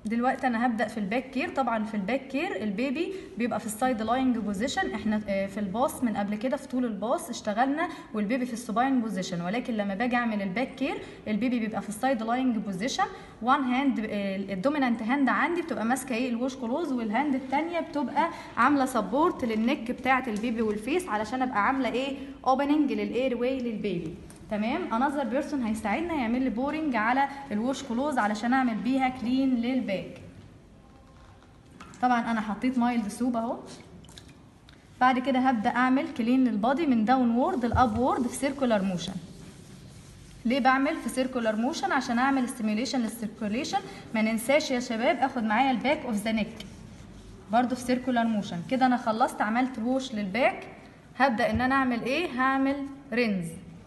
دلوقتي انا هبدا في الباك كير طبعا في الباك كير البيبي بيبقى في السايد لاينج بوزيشن احنا آه، في الباص من قبل كده في طول الباص اشتغلنا والبيبي في السوباين بوزيشن ولكن لما باجي اعمل الباك كير البيبي بيبقى في السايد لاينج بوزيشن وان هاند الدومينانت هاند عندي بتبقى ماسكه ايه الوش كلوز والهاند الثانيه بتبقى عامله سبورت للنك بتاعه البيبي والفيس علشان ابقى عامله ايه اوبننج للاير واي للبيبي تمام انذر بيرسون هيساعدنا يعمل لي بورنج على الوش كلوز علشان اعمل بيها كلين للباك طبعا انا حطيت مايلد سوب اهو بعد كده هبدا اعمل كلين للبادي من داون وورد لاب وورد في سيركولار موشن ليه بعمل في سيركولار موشن عشان اعمل ستيميوليشن للسيركوليشن ما ننساش يا شباب اخد معايا الباك اوف ذا نيك برضو في سيركولار موشن كده انا خلصت عملت ووش للباك هبدا ان انا اعمل ايه هعمل رينز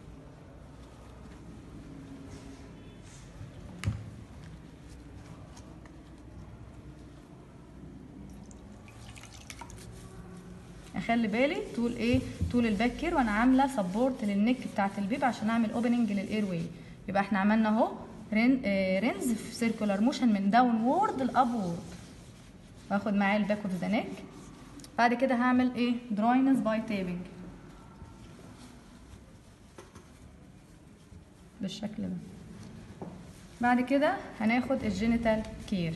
اخلي بالي طول ايه طول الباك كير وانا عامله سبورت للنك بتاعت البيب عشان اعمل اوبننج للاير واي يبقى احنا عملنا اهو رين آه رينز في سيركولار موشن من داون وورد لاب وورد واخد معايا الباك اوف ذا نيك بعد كده هعمل ايه دراينس باي تيبنج بالشكل ده بعد كده هناخد الجينيتال كير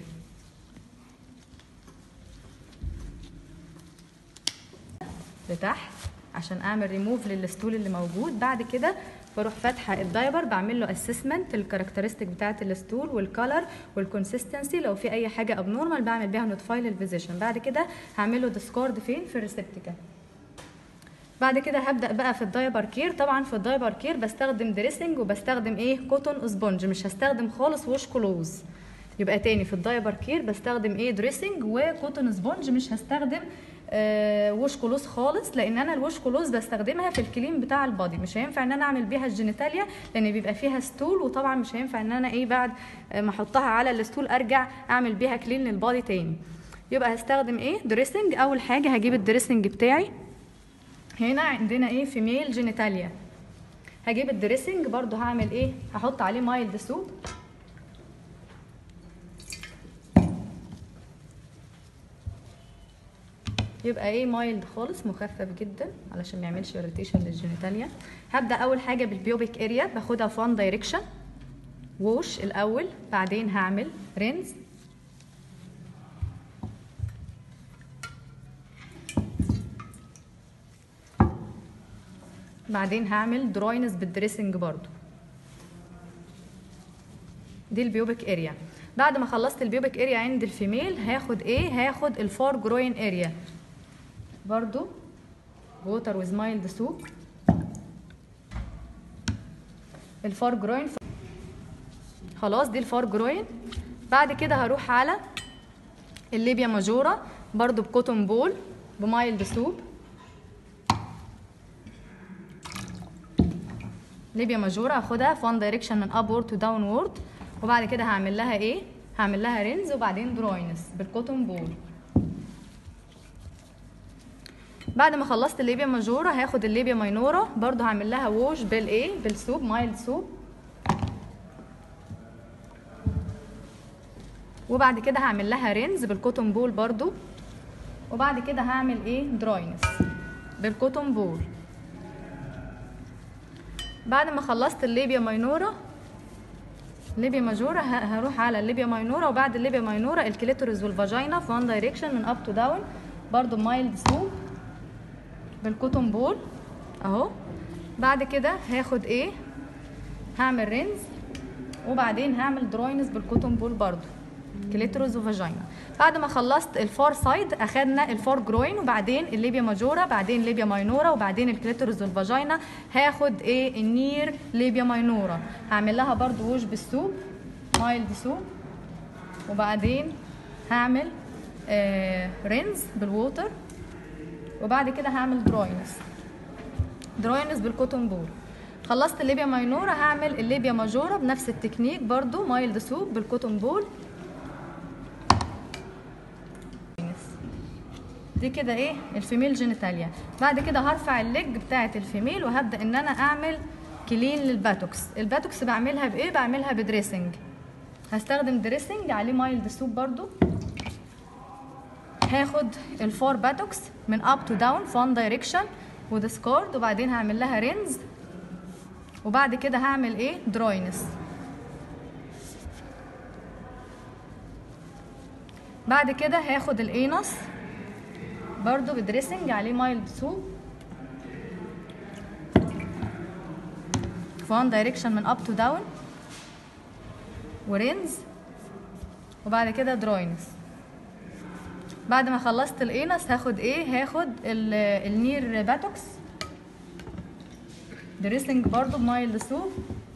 لتحت عشان اعمل ريموف للستول اللي موجود بعد كده بروح فاتحه الدايبر بعمل له اسسمنت الكاركترستيك بتاعه الستول والكالر والكونسيستنسي لو في اي حاجه ابنورمال بعمل بيها نوتفاي للفيزيشن بعد كده هعمل له ديسكارد فين في الريسبتيكال بعد كده هبدا بقى في الدايبر كير طبعا في الدايبر كير بستخدم دريسنج وبستخدم ايه كوتون اسبونج مش هستخدم خالص ووش كلوز يبقى تاني في الدايبر كير بستخدم ايه دريسنج وكوتون سبونج مش هستخدم آه وش كلوز خالص لان انا الوش كلوز بستخدمها في الكليم بتاع البادي مش هينفع ان انا اعمل بيها الجينيتاليا لان بيبقى فيها ستول وطبعا مش هينفع ان انا ايه بعد ما احطها على الستول ارجع اعمل بيها كلين للبادي تاني يبقى هستخدم ايه دريسنج اول حاجه هجيب الدريسنج بتاعي هنا عندنا ايه فيميل جينيتاليا هجيب الدريسنج برضو هعمل ايه هحط عليه مايلد سوب يبقى ايه مايلد خالص مخفف جدا علشان ما يعملش اريتيشن للجينيتاليا هبدا اول حاجه بالبيوبيك اريا باخدها في وان دايركشن ووش الاول بعدين هعمل رينز بعدين هعمل دراينس بالدريسنج برضو دي البيوبيك اريا بعد ما خلصت البيوبيك اريا عند الفيميل هاخد ايه هاخد الفور جروين اريا برضو ووتر ويز مايلد سوب الفار جروين خلاص دي الفار جروين بعد كده هروح على الليبيا ماجورا برضو بكوتون بول بمايلد سوب ليبيا ماجورا هاخدها في وان دايركشن من اب وورد تو داون وورد وبعد كده هعمل لها ايه هعمل لها رينز وبعدين دراينس بالكوتون بول بعد ما خلصت الليبيا ماجورا هاخد الليبيا ماينورا برضو هعمل لها ووش بالايه بالسوب مايلد سوب وبعد كده هعمل لها رينز بالكوتون بول برضو وبعد كده هعمل ايه دراينس بالكوتون بول بعد ما خلصت الليبيا ماينورا ليبيا ماجورا هروح على الليبيا ماينورا وبعد الليبيا ماينورا الكليتوريز والفاجينا في وان دايركشن من اب تو داون برضو مايلد سوب بالكوتون بول اهو بعد كده هاخد ايه هعمل رينز وبعدين هعمل دراينس بالكوتون بول برضو كليتروز وفاجينا بعد ما خلصت الفار سايد اخدنا الفار جروين وبعدين الليبيا ماجورا بعدين ليبيا ماينورا وبعدين الكليتروز والفاجينا هاخد ايه النير ليبيا ماينورا هعمل لها برضو ووش بالسوب مايلد سوب وبعدين هعمل آه رينز بالووتر وبعد كده هعمل دراينس دراينس بالكوتون بول خلصت الليبيا ماينورا هعمل الليبيا ماجورا بنفس التكنيك برضو مايلد سوب بالكوتون بول دي كده ايه الفيميل جينيتاليا بعد كده هرفع الليج بتاعه الفيميل وهبدا ان انا اعمل كلين للباتوكس الباتوكس بعملها بايه بعملها بدريسنج هستخدم دريسنج عليه مايلد سوب برضو هاخد الفور باتوكس من اب تو داون في وان دايركشن وديسكارد وبعدين هعمل لها رينز وبعد كده هعمل ايه دراينس بعد كده هاخد الانس برضو بدريسنج عليه مايلد سوب في وان دايركشن من اب تو داون ورينز وبعد كده دراينس بعد ما خلصت الانس هاخد ايه هاخد ال- النير باتوكس دريسنج برضو بمايلد سوب